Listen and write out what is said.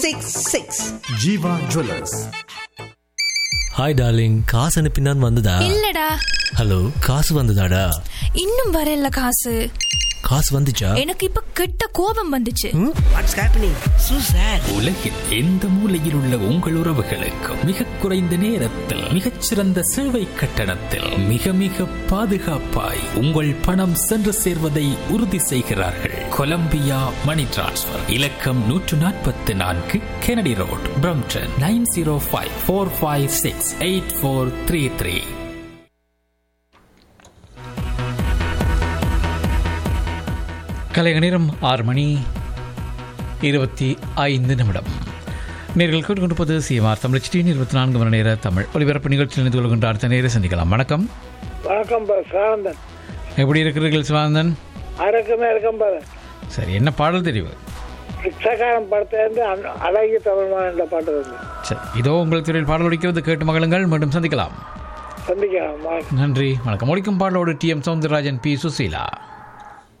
Six six Jeeva jewellers hi darling காசு அனுப்பினான் வந்ததா இல்லடா ஹலோ காசு வந்ததாடா இன்னும் வரல காசு காசு வந்துச்சா எனக்கு இப்ப கெட்ட கோபம் வந்துச்சு வாட்ஸ் ஹேப்பனிங் சூ சார் உலகில் எந்த மூலையில் உள்ள உங்கள் உறவுகளுக்கு மிக குறைந்த நேரத்தில் மிகச்சிறந்த சேவை கட்டணத்தில் மிக மிக பாதுகாப்பாய் உங்கள் பணம் சென்று சேர்வதை உறுதி செய்கிறார்கள் கொலம்பியா மணி டிரான்ஸ்ஃபர் இலக்கம் நூற்று நாற்பத்தி நான்கு Kennedy road Brampton nine zero five four five six eight four three three கலைக நேரம் ஆறு மணி இருபத்தி ஐந்து நிமிடம் நேர்கள் கேட்டுக்கொண்டிருப்பது சிஎம்ஆர் தமிழ் சிடியின் இருபத்தி நான்கு மணி நேர தமிழ் ஒலிபரப்பு நிகழ்ச்சியில் இணைந்து கொள்கின்ற அடுத்த நேரம் சந்திக்கலாம் வணக்கம் வணக்கம் பா சாந்தன் எப்படி இருக்கிறீர்கள் சிவானந்தன் அரக்கமே இருக்கேன் பாரு சரி என்ன பாடல் தெரிவு பிச்சைக்காரன் படத்திலிருந்து அன்- அழகிய தமிழ்மான் என்ற பாட்டு வந்து சரி இதோ உங்கள் துறையில் பாடல் ஒழிக்கிறது கேட்டு மகளுங்கள் மீண்டும் சந்திக்கலாம் சந்திக்கலாம் வணக்கம். நன்றி வணக்கம் ஒழிக்கும் பாடலோடு T M Soundararajan P Susheela